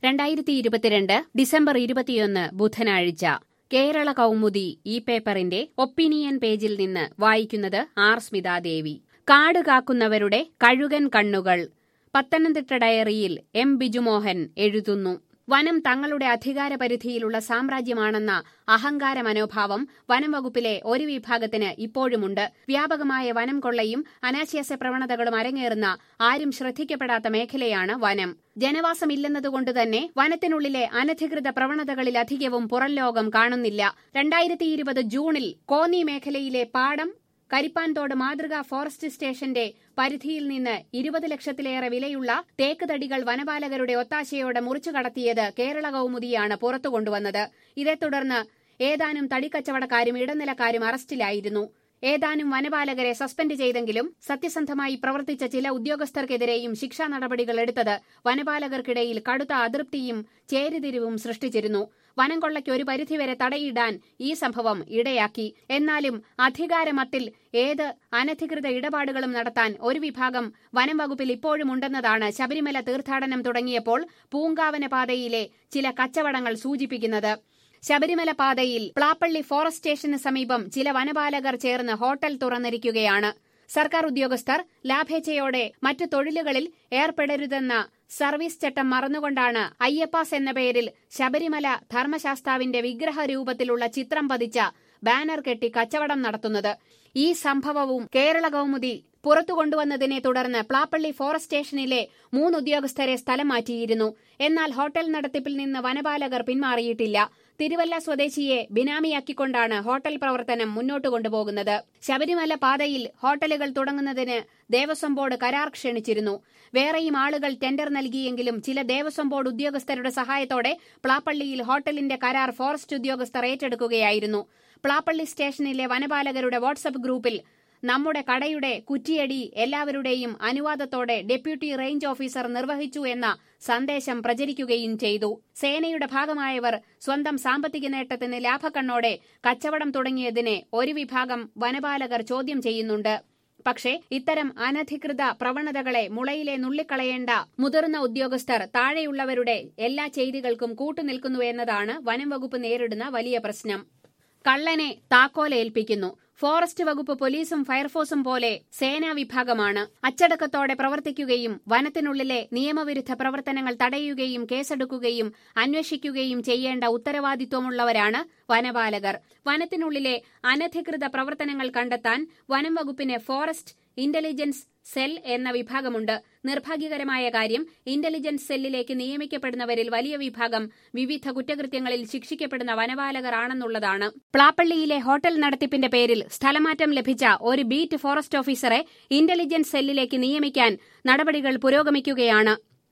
രണ്ടായിരത്തി ഇരുപത്തിരണ്ട് ഡിസംബർ ഇരുപത്തിയൊന്ന് ബുധനാഴ്ച കേരള കൗമുദി ഈ പേപ്പറിന്റെ ഒപ്പീനിയൻ പേജിൽ നിന്ന് വായിക്കുന്നത് ആർ സ്മിതാദേവി കാട് കാക്കുന്നവരുടെ കഴുകൻ കണ്ണുകൾ പത്തനംതിട്ട ഡയറിയിൽ എം ബിജുമോഹൻ എഴുതുന്നു വനം തങ്ങളുടെ അധികാരപരിധിയിലുള്ള സാമ്രാജ്യമാണെന്ന അഹങ്കാര മനോഭാവം വനം വകുപ്പിലെ ഒരു വിഭാഗത്തിന് ഇപ്പോഴുമുണ്ട് വ്യാപകമായ വനം കൊള്ളയും അനാശാസ്യ പ്രവണതകളും അരങ്ങേറുന്ന ആരും ശ്രദ്ധിക്കപ്പെടാത്ത മേഖലയാണ് വനം ജനവാസമില്ലെന്നതുകൊണ്ട് തന്നെ വനത്തിനുള്ളിലെ അനധികൃത പ്രവണതകളിലധികവും പുറംലോകം കാണുന്നില്ല രണ്ടായിരത്തി ഇരുപത് ജൂണിൽ കോന്നി മേഖലയിലെ പാടം കരിപ്പാൻതോട് മാതൃകാ ഫോറസ്റ്റ് സ്റ്റേഷന്റെ പരിധിയിൽ നിന്ന് ഇരുപത് ലക്ഷത്തിലേറെ വിലയുള്ള തേക്ക് തടികൾ വനപാലകരുടെ ഒത്താശയോടെ മുറിച്ചു കടത്തിയത് കേരള കൗമുദിയാണ് പുറത്തു കൊണ്ടുവന്നത് ഇതേ തുടർന്ന് ഏതാനും തടിക്കച്ചവടക്കാരും ഇടനിലക്കാരും അറസ്റ്റിലായിരുന്നു ഏതാനും വനപാലകരെ സസ്പെൻഡ് ചെയ്തെങ്കിലും സത്യസന്ധമായി പ്രവർത്തിച്ച ചില ഉദ്യോഗസ്ഥർക്കെതിരെയും ശിക്ഷാ നടപടികൾ എടുത്തത് വനപാലകർക്കിടയിൽ കടുത്ത അതൃപ്തിയും ചേരിതിരിവും സൃഷ്ടിച്ചിരുന്നു വനം കൊള്ളയ്ക്ക് ഒരു പരിധിവരെ തടയിടാൻ ഈ സംഭവം ഇടയാക്കി എന്നാലും അധികാരമത്തിൽ ഏത് അനധികൃത ഇടപാടുകളും നടത്താൻ ഒരു വിഭാഗം വനം വകുപ്പിൽ ഇപ്പോഴും ഉണ്ടെന്നതാണ് ശബരിമല തീർത്ഥാടനം തുടങ്ങിയപ്പോൾ പൂങ്കാവന പാതയിലെ ചില കച്ചവടങ്ങൾ സൂചിപ്പിക്കുന്നത് ശബരിമല പാതയിൽ പ്ലാപ്പള്ളി ഫോറസ്റ്റ് സ്റ്റേഷന് സമീപം ചില വനപാലകർ ചേർന്ന് ഹോട്ടൽ തുറന്നിരിക്കുകയാണ് സർക്കാർ ഉദ്യോഗസ്ഥർ ലാഭേച്ഛയോടെ മറ്റു തൊഴിലുകളിൽ ഏർപ്പെടരുതെന്ന സർവീസ് ചട്ടം മറന്നുകൊണ്ടാണ് അയ്യപ്പാസ് എന്ന പേരിൽ ശബരിമല ധർമ്മശാസ്താവിന്റെ വിഗ്രഹ രൂപത്തിലുള്ള ചിത്രം പതിച്ച ബാനർ കെട്ടി കച്ചവടം നടത്തുന്നത് ഈ സംഭവവും കേരള കൗമുദി പുറത്തു കൊണ്ടുവന്നതിനെ തുടർന്ന് പ്ലാപ്പള്ളി ഫോറസ്റ്റ് സ്റ്റേഷനിലെ മൂന്ന് ഉദ്യോഗസ്ഥരെ സ്ഥലം മാറ്റിയിരുന്നു എന്നാൽ ഹോട്ടൽ നടത്തിപ്പിൽ നിന്ന് വനപാലകർ പിന്മാറിയിട്ടില്ല തിരുവല്ല സ്വദേശിയെ ബിനാമിയാക്കിക്കൊണ്ടാണ് ഹോട്ടൽ പ്രവർത്തനം മുന്നോട്ട് കൊണ്ടുപോകുന്നത് ശബരിമല പാതയിൽ ഹോട്ടലുകൾ തുടങ്ങുന്നതിന് ദേവസ്വം ബോർഡ് കരാർ ക്ഷണിച്ചിരുന്നു വേറെയും ആളുകൾ ടെൻഡർ നൽകിയെങ്കിലും ചില ദേവസ്വം ബോർഡ് ഉദ്യോഗസ്ഥരുടെ സഹായത്തോടെ പ്ലാപ്പള്ളിയിൽ ഹോട്ടലിന്റെ കരാർ ഫോറസ്റ്റ് ഉദ്യോഗസ്ഥർ ഏറ്റെടുക്കുകയായിരുന്നു പ്ലാപ്പള്ളി സ്റ്റേഷനിലെ വനപാലകരുടെ വാട്സപ്പ് ഗ്രൂപ്പിൽ നമ്മുടെ കടയുടെ കുറ്റിയടി എല്ലാവരുടെയും അനുവാദത്തോടെ ഡെപ്യൂട്ടി റേഞ്ച് ഓഫീസർ നിർവഹിച്ചു എന്ന സന്ദേശം പ്രചരിക്കുകയും ചെയ്തു സേനയുടെ ഭാഗമായവർ സ്വന്തം സാമ്പത്തിക നേട്ടത്തിന് ലാഭക്കണ്ണോടെ കച്ചവടം തുടങ്ങിയതിനെ ഒരു വിഭാഗം വനപാലകർ ചോദ്യം ചെയ്യുന്നുണ്ട് പക്ഷേ ഇത്തരം അനധികൃത പ്രവണതകളെ മുളയിലെ നുള്ളിക്കളയേണ്ട മുതിർന്ന ഉദ്യോഗസ്ഥർ താഴെയുള്ളവരുടെ എല്ലാ ചെയ്തികൾക്കും കൂട്ടുനിൽക്കുന്നു എന്നതാണ് വനം വകുപ്പ് നേരിടുന്ന വലിയ പ്രശ്നം കള്ളനെ താക്കോലേൽപ്പിക്കുന്നു ഫോറസ്റ്റ് വകുപ്പ് പോലീസും ഫയർഫോഴ്സും പോലെ സേനാ വിഭാഗമാണ് അച്ചടക്കത്തോടെ പ്രവർത്തിക്കുകയും വനത്തിനുള്ളിലെ നിയമവിരുദ്ധ പ്രവർത്തനങ്ങൾ തടയുകയും കേസെടുക്കുകയും അന്വേഷിക്കുകയും ചെയ്യേണ്ട ഉത്തരവാദിത്വമുള്ളവരാണ് വനപാലകർ വനത്തിനുള്ളിലെ അനധികൃത പ്രവർത്തനങ്ങൾ കണ്ടെത്താൻ വനം വകുപ്പിന് ഫോറസ്റ്റ് ഇന്റലിജൻസ് സെൽ എന്ന വിഭാഗമുണ്ട് നിർഭാഗ്യകരമായ കാര്യം ഇന്റലിജൻസ് സെല്ലിലേക്ക് നിയമിക്കപ്പെടുന്നവരിൽ വലിയ വിഭാഗം വിവിധ കുറ്റകൃത്യങ്ങളിൽ ശിക്ഷിക്കപ്പെടുന്ന വനപാലകർ ആണെന്നുള്ളതാണ് പ്ലാപ്പള്ളിയിലെ ഹോട്ടൽ നടത്തിപ്പിന്റെ പേരിൽ സ്ഥലമാറ്റം ലഭിച്ച ഒരു ബീറ്റ് ഫോറസ്റ്റ് ഓഫീസറെ ഇന്റലിജൻസ് സെല്ലിലേക്ക് നിയമിക്കാൻ നടപടികൾ പുരോഗമിക്കുകയാണ്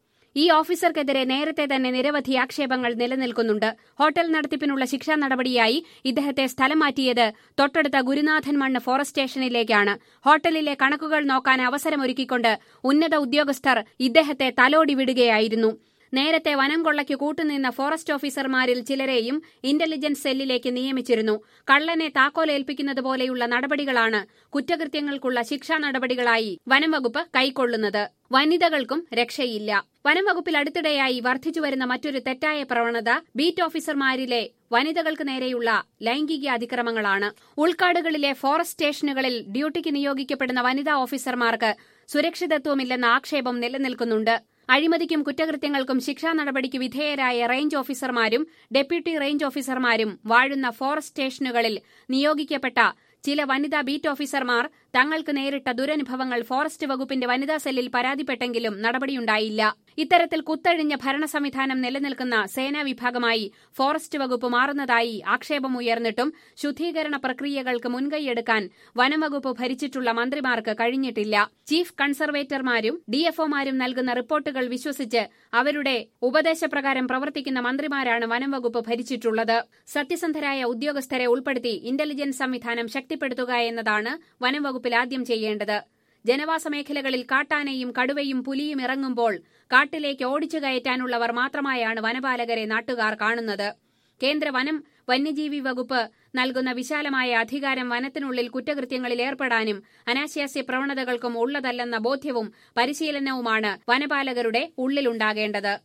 ഈ ഓഫീസർക്കെതിരെ നേരത്തെ തന്നെ നിരവധി ആക്ഷേപങ്ങൾ നിലനിൽക്കുന്നുണ്ട് ഹോട്ടൽ നടത്തിപ്പിനുള്ള ശിക്ഷാ നടപടിയായി ഇദ്ദേഹത്തെ സ്ഥലം മാറ്റിയത് തൊട്ടടുത്ത ഗുരുനാഥൻ മണ്ണ് ഫോറസ്റ്റ് സ്റ്റേഷനിലേക്കാണ് ഹോട്ടലിലെ കണക്കുകൾ നോക്കാൻ അവസരമൊരുക്കിക്കൊണ്ട് ഉന്നത ഉദ്യോഗസ്ഥർ ഇദ്ദേഹത്തെ തലോടി വിടുകയായിരുന്നു നേരത്തെ വനം കൊള്ളയ്ക്ക് കൂട്ടുനിന്ന ഫോറസ്റ്റ് ഓഫീസർമാരിൽ ചിലരെയും ഇന്റലിജൻസ് സെല്ലിലേക്ക് നിയമിച്ചിരുന്നു കള്ളനെ താക്കോലേൽപ്പിക്കുന്നത് പോലെയുള്ള നടപടികളാണ് കുറ്റകൃത്യങ്ങൾക്കുള്ള ശിക്ഷാ നടപടികളായി വനം വകുപ്പ് കൈക്കൊള്ളുന്നത് വനിതകൾക്കും രക്ഷയില്ല വനം വകുപ്പിൽ അടുത്തിടെയായി വർദ്ധിച്ചുവരുന്ന മറ്റൊരു തെറ്റായ പ്രവണത ബീറ്റ് ഓഫീസർമാരിലെ വനിതകൾക്ക് നേരെയുള്ള ലൈംഗിക അതിക്രമങ്ങളാണ് ഉൾക്കാടുകളിലെ ഫോറസ്റ്റ് സ്റ്റേഷനുകളിൽ ഡ്യൂട്ടിക്ക് നിയോഗിക്കപ്പെടുന്ന വനിതാ ഓഫീസർമാർക്ക് സുരക്ഷിതത്വമില്ലെന്ന ആക്ഷേപം നിലനിൽക്കുന്നുണ്ട് അഴിമതിക്കും കുറ്റകൃത്യങ്ങൾക്കും ശിക്ഷാ നടപടിക്ക് വിധേയരായ റേഞ്ച് ഓഫീസർമാരും ഡെപ്യൂട്ടി റേഞ്ച് ഓഫീസർമാരും വാഴുന്ന ഫോറസ്റ്റ് സ്റ്റേഷനുകളിൽ നിയോഗിക്കപ്പെട്ട ചില വനിതാ ബീറ്റ് ഓഫീസർമാർ തങ്ങൾക്ക് നേരിട്ട ദുരനുഭവങ്ങൾ ഫോറസ്റ്റ് വകുപ്പിന്റെ വനിതാ സെല്ലിൽ പരാതിപ്പെട്ടെങ്കിലും നടപടിയുണ്ടായില്ല ഇത്തരത്തിൽ കുത്തഴിഞ്ഞ ഭരണ സംവിധാനം നിലനിൽക്കുന്ന സേനാ വിഭാഗമായി ഫോറസ്റ്റ് വകുപ്പ് മാറുന്നതായി ആക്ഷേപമുയർന്നിട്ടും ശുദ്ധീകരണ പ്രക്രിയകൾക്ക് മുൻകൈയെടുക്കാൻ വനംവകുപ്പ് ഭരിച്ചിട്ടുള്ള മന്ത്രിമാർക്ക് കഴിഞ്ഞിട്ടില്ല ചീഫ് കൺസർവേറ്റർമാരും ഡിഎഫ്ഒമാരും നൽകുന്ന റിപ്പോർട്ടുകൾ വിശ്വസിച്ച് അവരുടെ ഉപദേശപ്രകാരം പ്രവർത്തിക്കുന്ന മന്ത്രിമാരാണ് വനംവകുപ്പ് ഭരിച്ചിട്ടുള്ളത് സത്യസന്ധരായ ഉദ്യോഗസ്ഥരെ ഉൾപ്പെടുത്തി ഇന്റലിജൻസ് സംവിധാനം ശക്തിപ്പെടുത്തുക എന്നതാണ് വനംവകുപ്പിൽ ആദ്യം ചെയ്യേണ്ടത് ജനവാസ മേഖലകളിൽ കാട്ടാനയും കടുവയും പുലിയും ഇറങ്ങുമ്പോൾ കാട്ടിലേക്ക് ഓടിച്ചു കയറ്റാനുള്ളവർ മാത്രമായാണ് വനപാലകരെ നാട്ടുകാർ കാണുന്നത് കേന്ദ്ര വനം വന്യജീവി വകുപ്പ് നൽകുന്ന വിശാലമായ അധികാരം വനത്തിനുള്ളിൽ കുറ്റകൃത്യങ്ങളിൽ ഏർപ്പെടാനും അനാശാസ്യ പ്രവണതകൾക്കും ഉള്ളതല്ലെന്ന ബോധ്യവും പരിശീലനവുമാണ് വനപാലകരുടെ ഉള്ളിലുണ്ടാകേണ്ടത്